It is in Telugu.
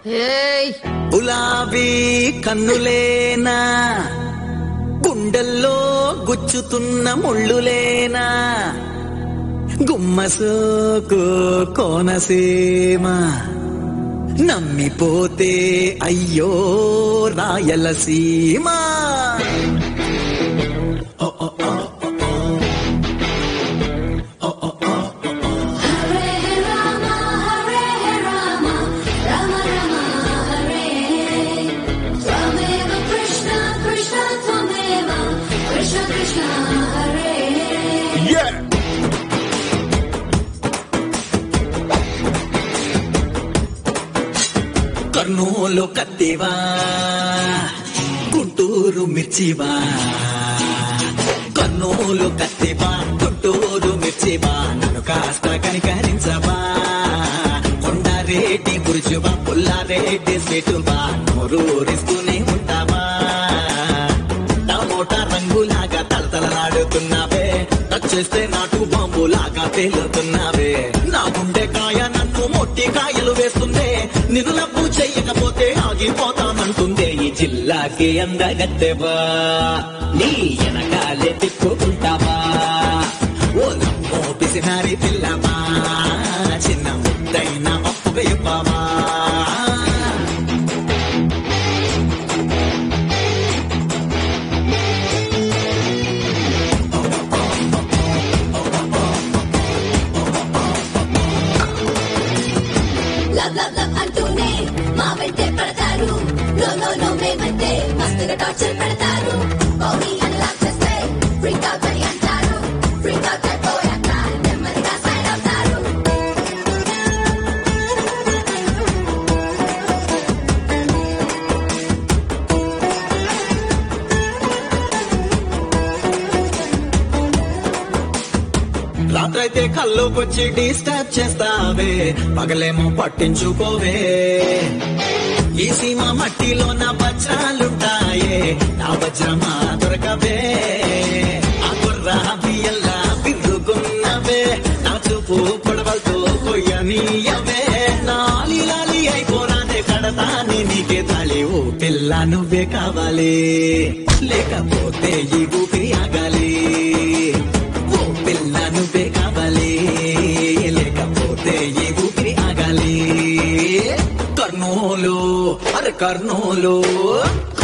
ఏయ్ గులాబీ కన్నులేనా గుండెల్లో గుచ్చుతున్న ముళ్ళులేనా గుమ్మసోకు కోనసీమ నమ్మిపోతే అయ్యో రాయలసీమ ఓ, ఓ, ఓ, హరే రామ హరే రామ రామ రామ హరే త్వమేవ కృష్ణ కృష్ణ త్వమేవ కృష్ణ కృష్ణ హరే కర్నూలు కత్తివా గుంటూరు మిర్చివా కర్నూలు కత్తివా గుంటూరు మిర్చివా నన్ను కాస్త కనికరించవా కొండారెడ్డి గురుజువా పుల్లారెడ్డి సెటువా నోరూరిస్తూనే ఉంటావా టమోటా రంగులాగా తలతలలాడుతున్నావే టచ్ చేస్తే నాటు బాంబులాగా తేలుతున్నావే నా గుండెకాయ నన్ను మొట్టి కాయలు వేస్తుందే నిన్ను లబ్బు చెయ్యకపోతే ఆగిపోతానంటుందే ఈ జిల్లాకి అందగత్తెవా నీ వెనకాలే తిప్పుకుంటావా ఓ నమ్మో పిసినారి పిల్లవా చిన్న ముద్దైన అప్పుగా ఇవ్వవా లవ్ లవ్ లవ్ అంటూనే మా వెంటే పడతారు నో నో నో మేమంటే మస్తుగా టార్చర్ పెడతారు పౌడి అని లాక్ చేస్తే ఫ్రీక్ అవుట్ అని అంటారు ఫ్రీక్ అవుట్ అయిపోయాక నెమ్మదిగా సైడ్ అవుతారు రాత్రైతే కల్లోకొచ్చి డిస్టర్బ్ చేస్తావే పగలేమో పట్టించుకోవే ఈ సీమ మట్టిలో నా వజ్రాలుంటాయే నా వజ్రమా దొరకవే ఆ గుర్రా బియ్యల్లా బిర్రుగున్నవే నా చూపు పొడవలతో కొయ్యనీయవే నాలి లాలి అయిపోరాదే కడతాని నీకే తాళి ఓ పిల్ల నువ్వే కావాలి లేకపోతే ఈ ఊపిరి ఆగాలి ఓ పిల్ల నువ్వే కావాలి లేకపోతే ఈ ఊపిరి ఆగాలి కర్నూలు అరే కర్నూలు